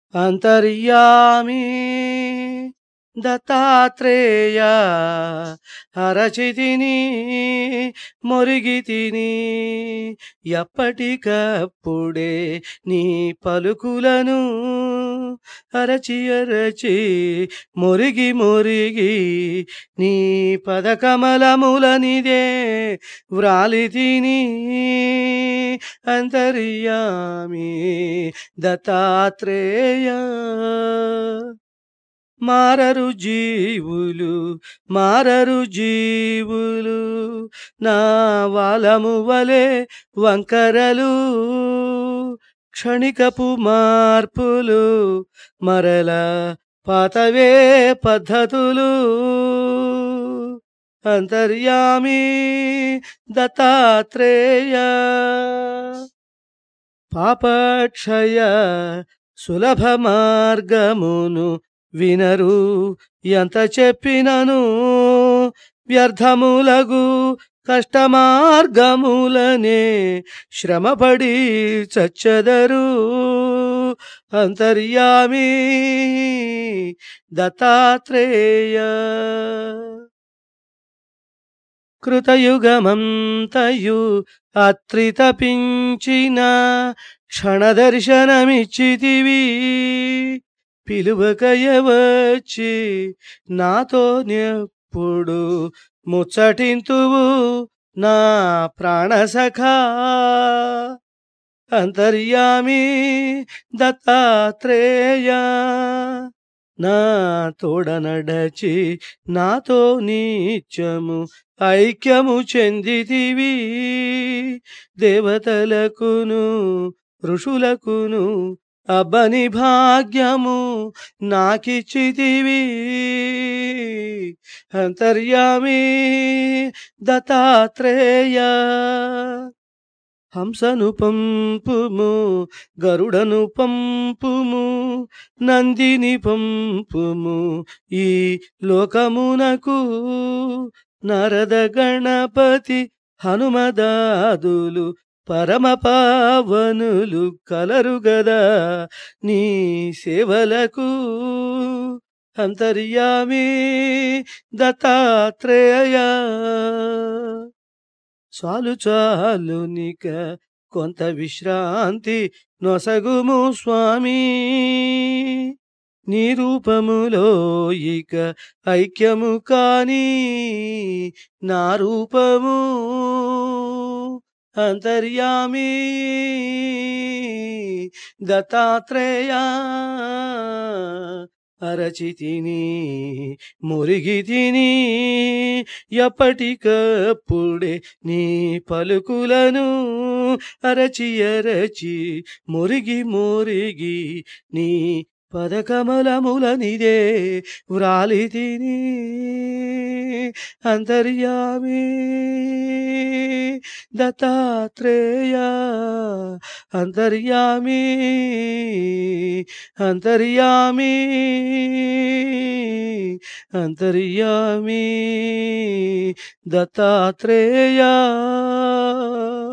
అంతర్యామి దత్తాత్రేయ హరచితిని మొరిగితిని ఎప్పటికప్పుడే నీ పలుకులను అరచి అరచి మొరిగి మొరిగి నీ పదకమలములనిదే వ్రాలితిని అంతర్యామి దత్తాత్రేయ మారరు జీవులు మారరు జీవులు నా వాలము వలె వంకరలు క్షణికపు మార్పులు మరల పాతవే పద్ధతులు అంతర్యామి దత్తాత్రేయ పాపక్షయ సులభ మార్గమును వినరు ఎంత చెప్పినను వ్యర్థములగు కష్టమార్గములనే శ్రమపడి చచ్చదరు అంతర్యామి దత్తాత్రేయ కృతయుగమంతయు అత్రితపించిన క్షణదర్శనమిచ్చితివి పిలువకయవచ్చి నాతో నెప్పుడు ముచ్చటింతువు నా ప్రాణసఖా అంతర్యామి దత్తాత్రేయ నా తోడ నడచి నాతో నీచము ఐక్యము చెందితివి దేవతలకును ఋషులకును అబ్బని భాగ్యము నాకిచ్చితివి అంతర్యామి దత్తాత్రేయ హంసను పంపుము గరుడను పంపుము నందిని పంపుము ఈ లోకమునకు నరద గణపతి హనుమదాదులు పరమ పావనులు కలరు గదా నీ సేవలకు అంతర్యామి దత్తాత్రేయ చాలు చాలు నిక కొంత విశ్రాంతి నొసగుము స్వామి నీ రూపములో ఇక ఐక్యము కాని నా రూపము అంతర్యామి దత్తాత్రేయ అరచితిని మురిగితిని ఎప్పటికప్పుడే నీ పలుకులను అరచి అరచి మురిగి మురిగి నీ పదకమలములనిదే వ్రాలి తిని అంతర్యామి దత్తాత్రేయ అంతర్యామి అంతర్యామి అంతర్యామి దత్తాత్రేయ